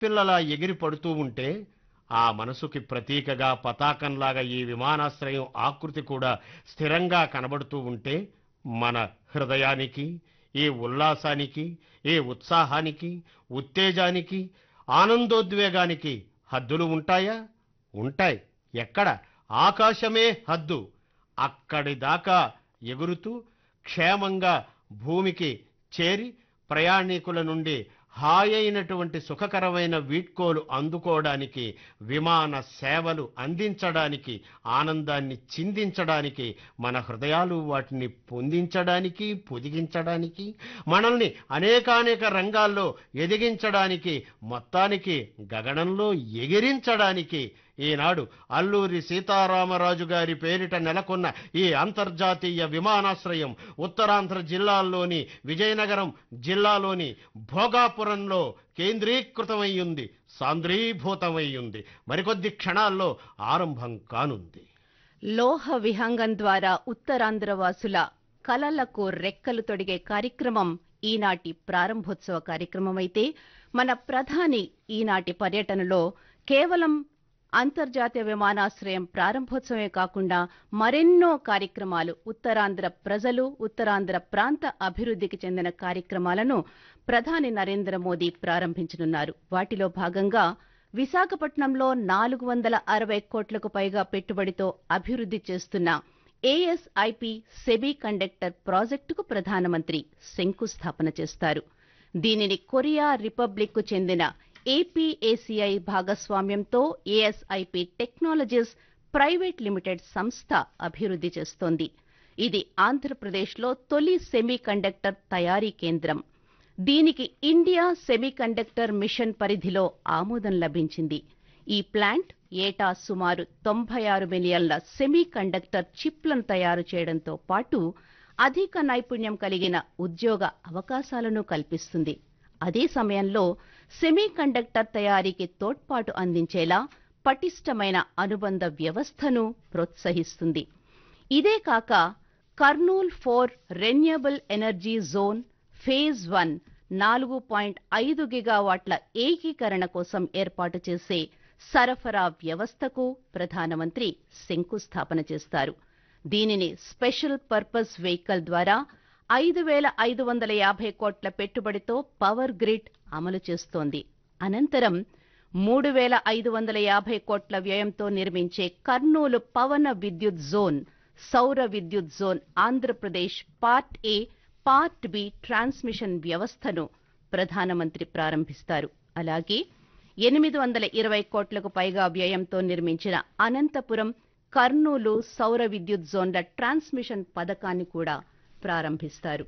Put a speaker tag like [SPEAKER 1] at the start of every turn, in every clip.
[SPEAKER 1] పిల్లలా ఎగిరి పడుతూ ఉంటే ఆ మనసుకి ప్రతీకగా పతాకంలాగా ఈ విమానాశ్రయం ఆకృతి కూడా స్థిరంగా కనబడుతూ ఉంటే మన హృదయానికి ఈ ఉల్లాసానికి ఈ ఉత్సాహానికి ఉత్తేజానికి ఆనందోద్వేగానికి హద్దులు ఉంటాయా ఉంటాయి ఎక్కడ ఆకాశమే హద్దు అక్కడి దాకా ఎగురుతూ క్షేమంగా భూమికి చేరి ప్రయాణికుల నుండి హాయైనటువంటి సుఖకరమైన వీడ్కోలు అందుకోవడానికి విమాన సేవలు అందించడానికి ఆనందాన్ని చిందించడానికి మన హృదయాలు వాటిని పొందించడానికి పొదిగించడానికి మనల్ని అనేకానేక రంగాల్లో ఎదిగించడానికి మొత్తానికి గగనంలో ఎగిరించడానికి ఈనాడు అల్లూరి సీతారామరాజు గారి పేరిట నెలకొన్న ఈ అంతర్జాతీయ విమానాశ్రయం ఉత్తరాంధ్ర జిల్లాల్లోని విజయనగరం జిల్లాలోని భోగాపురంలో కేంద్రీకృతమయ్యుంది సాంద్రీభూతమయ్యుంది మరికొద్ది క్షణాల్లో ఆరంభం కానుంది
[SPEAKER 2] లోహ విహంగం ద్వారా ఉత్తరాంధ్ర వాసుల కలలకు రెక్కలు తొడిగే కార్యక్రమం ఈనాటి ప్రారంభోత్సవ కార్యక్రమమైతే మన ప్రధాని ఈనాటి పర్యటనలో కేవలం అంతర్జాతీయ విమానాశ్రయం ప్రారంభోత్సవమే కాకుండా మరెన్నో కార్యక్రమాలు ఉత్తరాంధ్ర ప్రజలు ఉత్తరాంధ్ర ప్రాంత అభివృద్ధికి చెందిన కార్యక్రమాలను ప్రధాని నరేంద్ర మోదీ ప్రారంభించనున్నారు వాటిలో భాగంగా విశాఖపట్నంలో నాలుగు వందల అరవై కోట్లకు పైగా పెట్టుబడితో అభివృద్ధి చేస్తున్న ఏఎస్ఐపి సెమీ కండక్టర్ ప్రాజెక్టుకు ప్రధానమంత్రి శంకుస్థాపన చేస్తారు దీనిని కొరియా రిపబ్లిక్కు చెందిన ఏపీఏసీఐ భాగస్వామ్యంతో ఏఎస్ఐపి టెక్నాలజీస్ ప్రైవేట్ లిమిటెడ్ సంస్థ అభివృద్ధి చేస్తోంది ఇది ఆంధ్రప్రదేశ్లో తొలి సెమీ కండక్టర్ తయారీ కేంద్రం దీనికి ఇండియా సెమీ కండక్టర్ మిషన్ పరిధిలో ఆమోదం లభించింది ఈ ప్లాంట్ ఏటా సుమారు తొంభై ఆరు మిలియన్ల సెమీ కండక్టర్ చిప్లను తయారు చేయడంతో పాటు అధిక నైపుణ్యం కలిగిన ఉద్యోగ అవకాశాలను కల్పిస్తుంది అదే సమయంలో సెమీ కండక్టర్ తయారీకి తోడ్పాటు అందించేలా పటిష్టమైన అనుబంధ వ్యవస్థను ప్రోత్సహిస్తుంది ఇదే కాక Kurnool four renewable energy zone phase one నాలుగు పాయింట్ ఐదు గిగావాట్ల ఏకీకరణ కోసం ఏర్పాటు చేసే సరఫరా వ్యవస్థకు ప్రధానమంత్రి శంకుస్థాపన చేస్తారు దీనిని స్పెషల్ పర్పస్ వెహికల్ ద్వారా ఐదు వేల ఐదు వందల యాభై కోట్ల పెట్టుబడితో పవర్ గ్రిడ్ అమలు చేస్తోంది అనంతరం మూడు వేల ఐదు వందల యాభై కోట్ల వ్యయంతో నిర్మించే కర్నూలు పవన విద్యుత్ జోన్ సౌర విద్యుత్ zone Andhra Pradesh part A part B transmission వ్యవస్థను ప్రధానమంత్రి ప్రారంభిస్తారు అలాగే ఎనిమిది వందల ఇరవై కోట్లకు పైగా వ్యయంతో నిర్మించిన అనంతపురం కర్నూలు సౌర విద్యుత్ జోన్ల ట్రాన్స్మిషన్ పథకాన్ని కూడా ప్రారంభిస్తారు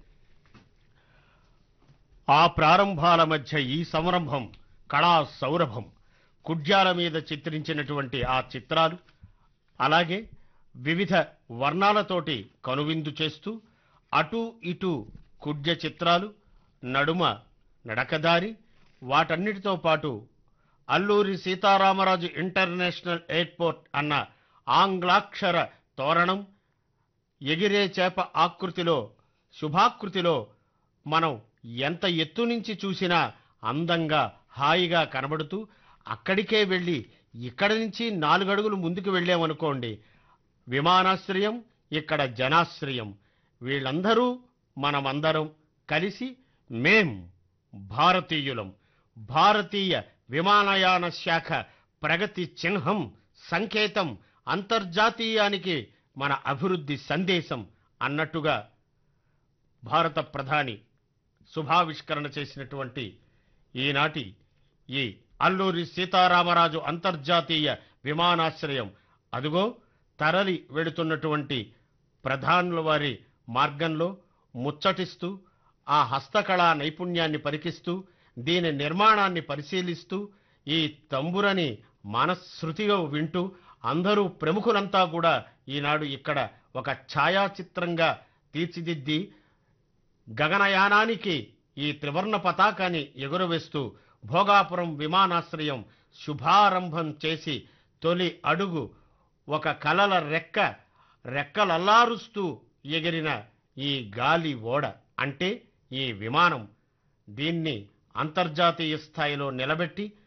[SPEAKER 1] ఆ ప్రారంభాల మధ్య ఈ సంరంభం కళా సౌరభం కుడ్యాల మీద చిత్రించినటువంటి ఆ చిత్రాలు అలాగే వివిధ వర్ణాలతోటి కనువిందు చేస్తూ అటు ఇటు కుడ్య చిత్రాలు నడుమ నడకదారి వాటన్నిటితో పాటు అల్లూరి సీతారామరాజు ఇంటర్నేషనల్ ఎయిర్పోర్ట్ అన్న ఆంగ్లాక్షర తోరణం ఎగిరే చేప ఆకృతిలో శుభాకృతిలో మనం ఎంత ఎత్తు నుంచి చూసినా అందంగా హాయిగా కనబడుతూ అక్కడికే వెళ్ళి ఇక్కడి నుంచి నాలుగడుగులు ముందుకు వెళ్ళామనుకోండి విమానాశ్రయం ఇక్కడ జనాశ్రయం వీళ్ళందరూ మనమందరం కలిసి మేం భారతీయులం భారతీయ విమానయాన శాఖ ప్రగతి చిహ్నం సంకేతం అంతర్జాతీయానికి మన అభివృద్ధి సందేశం అన్నట్టుగా భారత ప్రధాని శుభావిష్కరణ చేసినటువంటి ఈనాటి ఈ అల్లూరి సీతారామరాజు అంతర్జాతీయ విమానాశ్రయం అదుగో తరలి వెడుతున్నటువంటి ప్రధానుల వారి మార్గంలో ముచ్చటిస్తూ ఆ హస్తకళా నైపుణ్యాన్ని పరికిస్తూ దీని నిర్మాణాన్ని పరిశీలిస్తూ ఈ తంబురని మనశ్శృతిగా వింటూ అందరూ ప్రముఖులంతా కూడా ఈనాడు ఇక్కడ ఒక ఛాయాచిత్రంగా తీర్చిదిద్ది గగనయానానికి ఈ త్రివర్ణ పతాకాన్ని ఎగురవేస్తూ భోగాపురం విమానాశ్రయం శుభారంభం చేసి తొలి అడుగు ఒక కలల రెక్క రెక్కలల్లారుస్తూ ఎగిరిన ఈ గాలి ఓడ అంటే ఈ విమానం దీన్ని అంతర్జాతీయ స్థాయిలో నిలబెట్టి